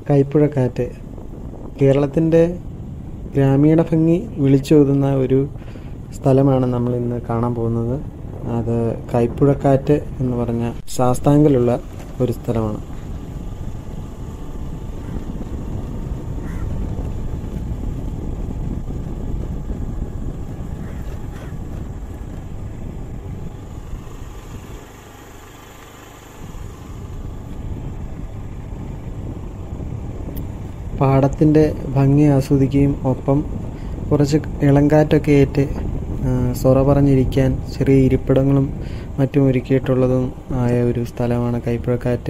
കൈപ്പുഴക്കാറ്റ് കേരളത്തിൻ്റെ ഗ്രാമീണ ഭംഗി വിളിച്ചോതുന്ന ഒരു സ്ഥലമാണ് നമ്മൾ ഇന്ന് കാണാൻ പോകുന്നത് അത് കൈപ്പുഴക്കാറ്റ് എന്ന് പറഞ്ഞ ശാസ്താംഗലുള്ള ഒരു സ്ഥലമാണ് പാടത്തിൻ്റെ ഭംഗി ആസ്വദിക്കുകയും ഒപ്പം കുറച്ച് ഇളങ്കാറ്റൊക്കെ ഏറ്റ് ആ, സൊറ പറഞ്ഞിരിക്കാൻ ചെറിയ ഇരിപ്പിടങ്ങളും മറ്റും ഒരുക്കിയിട്ടുള്ളതും ആയ ഒരു സ്ഥലമാണ് കൈപ്പുഴക്കാറ്റ്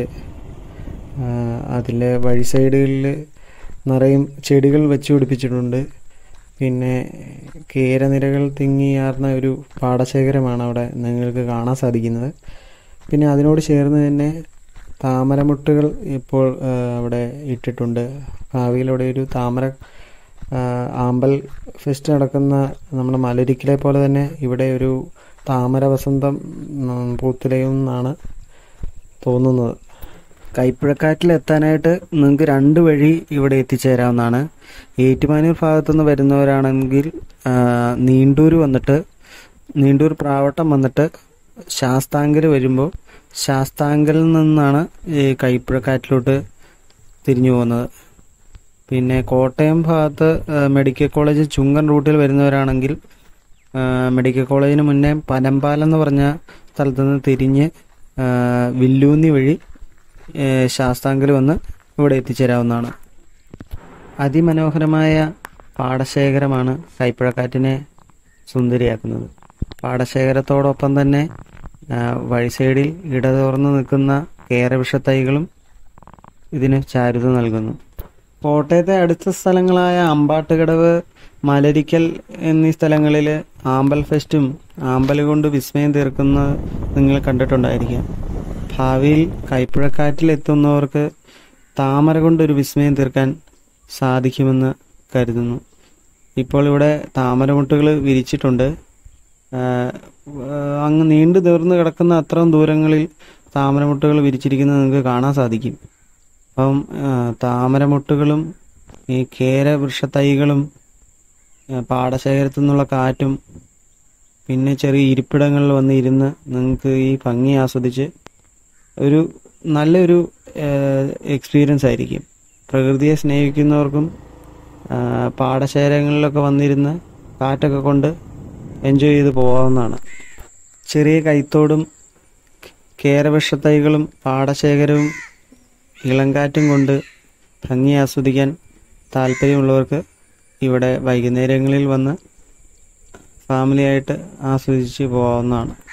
അതിലെ വഴി സൈഡുകളിൽ നിറയും ചെടികൾ വെച്ച് പിടിപ്പിച്ചിട്ടുണ്ട് പിന്നെ കേരനിരകൾ തിങ്ങിയാർന്ന ഒരു പാടശേഖരമാണ് അവിടെ നിങ്ങൾക്ക് കാണാൻ സാധിക്കുന്നത് പിന്നെ അതിനോട് ചേർന്ന് തന്നെ താമരമുട്ടുകൾ ഇപ്പോൾ ആ, അവിടെ ഇട്ടിട്ടുണ്ട് ഭാവിയിൽ അവിടെ ഒരു താമര ആ, ആമ്പൽ ഫെസ്റ്റ് നടക്കുന്ന നമ്മുടെ മലരിക്കലെ പോലെ തന്നെ ഇവിടെ ഒരു താമര വസന്തം ഉം, പൂത്തുലയും എന്നാണ് തോന്നുന്നത് കൈപ്പുഴക്കാറ്റിൽ എത്താനായിട്ട് നിങ്ങൾക്ക് രണ്ട് വഴി ഇവിടെ എത്തിച്ചേരാവുന്നതാണ് ഏറ്റുമാനൂർ ഭാഗത്തുനിന്ന് വരുന്നവരാണെങ്കിൽ ആ, നീണ്ടൂർ വന്നിട്ട് നീണ്ടൂർ പ്രാവട്ടം വന്നിട്ട് ശാസ്താങ്കൽ വരുമ്പോൾ ശാസ്താങ്കലിൽ നിന്നാണ് ഈ കൈപ്പുഴക്കാറ്റിലോട്ട് തിരിഞ്ഞു പോകുന്നത് പിന്നെ കോട്ടയം ഭാഗത്ത് ആ, മെഡിക്കൽ കോളേജ് ചുങ്കൻ റൂട്ടിൽ വരുന്നവരാണെങ്കിൽ ആ, മെഡിക്കൽ കോളേജിന് മുന്നേ പനമ്പാലം എന്ന് പറഞ്ഞ സ്ഥലത്ത് നിന്ന് തിരിഞ്ഞ് ആ, വില്ലൂന്നി വഴി ഏ, ശാസ്താങ്കൽ വന്ന് ഇവിടെ എത്തിച്ചേരാവുന്നതാണ് അതിമനോഹരമായ പാടശേഖരമാണ് കൈപ്പുഴക്കാറ്റിനെ സുന്ദരിയാക്കുന്നത് പാടശേഖരത്തോടൊപ്പം തന്നെ ആ, വഴി സൈഡിൽ ഇടതോർന്ന് നിൽക്കുന്ന കേരവിഷത്തൈകളും ഇതിന് ചാരുത നൽകുന്നു കോട്ടയത്തെ അടുത്ത സ്ഥലങ്ങളായ അമ്പാട്ടുകടവ് മലരിക്കൽ എന്നീ സ്ഥലങ്ങളിൽ ആമ്പൽ ഫെസ്റ്റും ആമ്പൽ കൊണ്ട് വിസ്മയം തീർക്കുന്നത് നിങ്ങൾ കണ്ടിട്ടുണ്ടായിരിക്കാം ഭാവിയിൽ കൈപ്പുഴക്കാറ്റിൽ എത്തുന്നവർക്ക് താമര കൊണ്ടൊരു വിസ്മയം തീർക്കാൻ സാധിക്കുമെന്ന് കരുതുന്നു ഇപ്പോൾ ഇവിടെ താമരമുട്ടുകൾ വിരിച്ചിട്ടുണ്ട് ആഹ് അങ്ങ് നീണ്ടു തീർന്ന് കിടക്കുന്ന അത്രയും ദൂരങ്ങളിൽ താമരമുട്ടുകൾ വിരിച്ചിരിക്കുന്നത് നിങ്ങൾക്ക് കാണാൻ സാധിക്കും അപ്പം ആ, താമരമുട്ടുകളും ഈ കേരവൃക്ഷത്തൈകളും ആ, പാടശേഖരത്തു നിന്നുള്ള കാറ്റും പിന്നെ ചെറിയ ഇരിപ്പിടങ്ങളിൽ വന്ന് ഇരുന്ന് നിങ്ങൾക്ക് ഈ ഭംഗി ആസ്വദിച്ച് ഒരു നല്ലൊരു എക്സ്പീരിയൻസ് ആയിരിക്കും പ്രകൃതിയെ സ്നേഹിക്കുന്നവർക്കും ആ, പാടശേഖരങ്ങളിലൊക്കെ വന്നിരുന്ന് കാറ്റൊക്കെ കൊണ്ട് എൻജോയ് ചെയ്ത് പോകാവുന്നതാണ് ചെറിയ കൈത്തോടും കേരവൃക്ഷത്തൈകളും പാടശേഖരവും ഇളങ്കാറ്റും കൊണ്ട് ഭംഗി ആസ്വദിക്കാൻ താല്പര്യമുള്ളവർക്ക് ഇവിടെ വൈകുന്നേരങ്ങളിൽ വന്ന് ഫാമിലിയായിട്ട് ആസ്വദിച്ച് പോകാവുന്നതാണ്